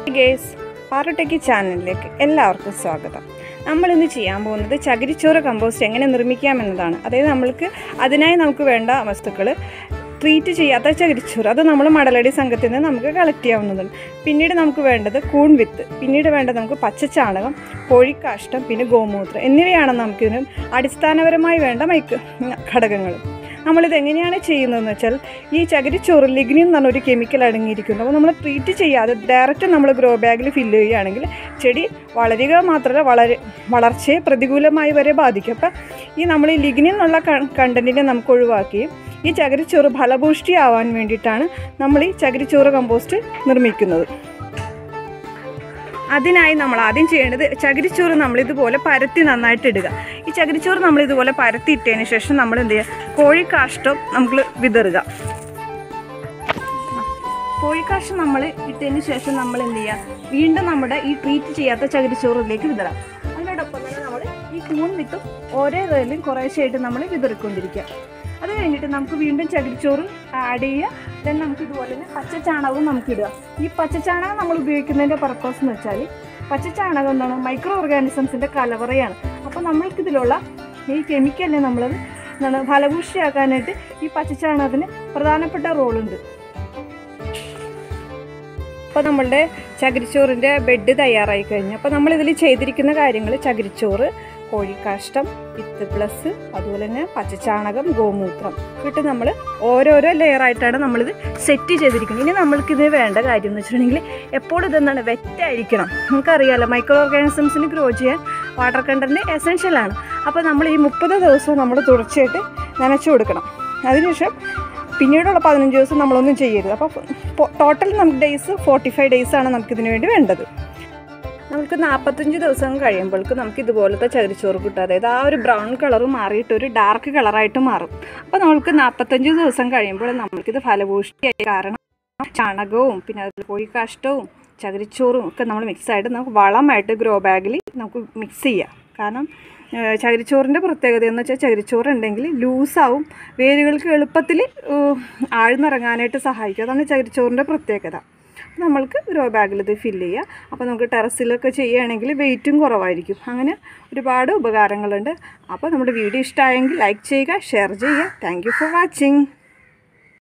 guys പാറോട്ടേക്ക് ചാനലിലേക്ക് എല്ലാവർക്കും സ്വാഗതം നമ്മൾ ഇന്ന് ചെയ്യാൻ പോകുന്നത് ചകിരിച്ചോറ് കമ്പോസ്റ്റ് എങ്ങനെ നിർമ്മിക്കാം എന്നതാണ് അതായത് നമ്മൾക്ക് അതിനായി നമുക്ക് വേണ്ട വസ്തുക്കൾ ട്രീറ്റ് ചെയ്യാത്ത ചകിരിച്ചോറ് അത് നമ്മൾ മടലടി സംഘത്തിൽ നിന്ന് നമുക്ക് കളക്ട് ചെയ്യാവുന്നതാണ് പിന്നീട് നമുക്ക് വേണ്ടത് കൂൺ വിത്ത് പിന്നീട് വേണ്ടത് നമുക്ക് പച്ചച്ചാണകം കോഴിക്കാഷ്ടം പിന്നെ ഗോമൂത്രം എന്നിവയാണ് നമുക്കിതിന് അടിസ്ഥാനപരമായി വേണ്ട മൈക്ക് ഘടകങ്ങൾ നമ്മളിത് എങ്ങനെയാണ് ചെയ്യുന്നതെന്ന് വെച്ചാൽ ഈ ചകിരിച്ചോറിൽ ലിഗ്നിൻ എന്ന് പറഞ്ഞൊരു കെമിക്കൽ അടങ്ങിയിരിക്കുന്നു അപ്പോൾ നമ്മൾ ട്രീറ്റ് ചെയ്യാതെ ഡയറക്റ്റ് നമ്മൾ ഗ്രോ ബാഗിൽ ഫില്ല് ചെയ്യുകയാണെങ്കിൽ ചെടി വളരുക മാത്രമല്ല വളരെ വളർച്ചയെ പ്രതികൂലമായി വരെ ബാധിക്കും അപ്പം ഈ നമ്മൾ ഈ ലിഗ്നിൻ എന്നുള്ള കണ്ടൻറ്റിനെ നമുക്ക് ഒഴിവാക്കുകയും ഈ ചകിരിച്ചോറ് ഫലഭൂഷ്ടിയാവാൻ വേണ്ടിയിട്ടാണ് നമ്മൾ ഈ ചകിരിച്ചോറ് കമ്പോസ്റ്റ് നിർമ്മിക്കുന്നത് അതിനായി നമ്മൾ ആദ്യം ചെയ്യേണ്ടത് ചകിരിച്ചോറ് നമ്മൾ ഇതുപോലെ പരത്തി നന്നായിട്ട് ഇടുക ഈ ചകിരിച്ചോറ് നമ്മൾ ഇതുപോലെ പരത്തി ഇട്ടതിന് ശേഷം നമ്മൾ എന്ത് ചെയ്യുക കോഴിക്കാഷ്ടം നമ്മൾ വിതറുക കോഴിക്കാഷ്ടം നമ്മൾ ഇട്ടതിന് ശേഷം നമ്മൾ എന്ത് ചെയ്യുക വീണ്ടും നമ്മുടെ ഈ ട്രീറ്റ് ചെയ്യാത്ത ചകിരിച്ചോറിലേക്ക് വിതറാം അതിനോടൊപ്പം തന്നെ നമ്മൾ ഈ കൂൺ വിത്തും ഓരോ ഇതിലും കുറേശ്ശായിട്ട് നമ്മൾ വിതറിക്കൊണ്ടിരിക്കുക അത് കഴിഞ്ഞിട്ട് നമുക്ക് വീണ്ടും ചകിരിച്ചോറ് ആഡ് ചെയ്യുക ദെൻ നമുക്ക് ഇതുപോലെ തന്നെ പച്ചച്ചാണകവും നമുക്ക് ഇടുക ഈ പച്ചച്ചാണകം നമ്മൾ ഉപയോഗിക്കുന്നതിൻ്റെ പർപ്പസ് എന്ന് വെച്ചാൽ പച്ചച്ചാണകം എന്താണ് മൈക്രോ ഓർഗാനിസംസിൻ്റെ കലവറയാണ് അപ്പോൾ നമ്മൾക്കിതിലുള്ള ഈ കെമിക്കലിനെ നമ്മളത് എന്താണ് ഫലഭൂഷ്ടിയാക്കാനായിട്ട് ഈ പച്ചച്ചാണകത്തിന് പ്രധാനപ്പെട്ട റോളുണ്ട് അപ്പോൾ നമ്മളുടെ ചകിരിച്ചോറിൻ്റെ ബെഡ് തയ്യാറായി കഴിഞ്ഞു അപ്പോൾ നമ്മളിതിൽ ചെയ്തിരിക്കുന്ന കാര്യങ്ങൾ ചകിരിച്ചോറ് കോഴിക്കാഷ്ടം വിത്ത് പ്ലസ് അതുപോലെ തന്നെ പച്ചച്ചാണകം ഗോമൂത്രം ഇട്ട് നമ്മൾ ഓരോരോ ലെയറായിട്ടാണ് നമ്മളിത് സെറ്റ് ചെയ്തിരിക്കുന്നത് ഇനി നമ്മൾക്കിത് വേണ്ട കാര്യം എന്ന് വെച്ചിട്ടുണ്ടെങ്കിൽ എപ്പോഴും ഇതെന്താണ് വെറ്റായിരിക്കണം നമുക്കറിയാമല്ലോ മൈക്രോ ഓർഗാനിസംസിന് ഗ്രോ ചെയ്യാൻ വാട്ടർ കണ്ടൻറ്റ് എസെൻഷ്യലാണ് അപ്പോൾ നമ്മൾ ഈ മുപ്പത് ദിവസവും നമ്മൾ തുടർച്ചയായിട്ട് നനച്ചു കൊടുക്കണം അതിനുശേഷം പിന്നീടുള്ള പതിനഞ്ച് ദിവസം നമ്മളൊന്നും ചെയ്യരുത് അപ്പോൾ ടോട്ടൽ നമുക്ക് ഡേയ്സ് ഫോർട്ടി ഫൈവ് ഡേയ്സാണ് നമുക്കിതിന് വേണ്ടി വേണ്ടത് നമുക്ക് നാൽപ്പത്തഞ്ച് ദിവസം കഴിയുമ്പോഴേക്ക് നമുക്ക് ഇതുപോലത്തെ ചകിരിച്ചോറ് കിട്ടും അതായത് ആ ഒരു ബ്രൗൺ കളർ മാറിയിട്ട് ഒരു ഡാർക്ക് കളറായിട്ട് മാറും അപ്പോൾ നമുക്ക് നാൽപ്പത്തഞ്ച് ദിവസം കഴിയുമ്പോൾ നമുക്കിത് ഫലഭൂഷ്ടിയായി കാരണം ചാണകവും പിന്നെ അതിൽ കോഴിക്കാഷ്ടവും ചകിരിച്ചോറും ഒക്കെ നമ്മൾ മിക്സ് ആയിട്ട് നമുക്ക് വളമായിട്ട് ഗ്രോ ബാഗിൽ നമുക്ക് മിക്സ് ചെയ്യാം കാരണം ചകിരിച്ചോറിൻ്റെ പ്രത്യേകത എന്ന് വെച്ചാൽ ചകിരിച്ചോറ് ഉണ്ടെങ്കിൽ ലൂസാവും വേരുകൾക്ക് എളുപ്പത്തിൽ ആഴ്ന്നിറങ്ങാനായിട്ട് സഹായിക്കും അതാണ് ചകിരിച്ചോറിൻ്റെ പ്രത്യേകത നമ്മൾക്ക് ഗ്രോ ബാഗിൽ ഇത് ഫില്ല് ചെയ്യുക അപ്പോൾ നമുക്ക് ടെറസിലൊക്കെ ചെയ്യുകയാണെങ്കിൽ വെയിറ്റും കുറവായിരിക്കും അങ്ങനെ ഒരുപാട് ഉപകാരങ്ങളുണ്ട് അപ്പോൾ നമ്മുടെ വീഡിയോ ഇഷ്ടമായെങ്കിൽ ലൈക്ക് ചെയ്യുക ഷെയർ ചെയ്യുക താങ്ക് ഫോർ വാച്ചിങ്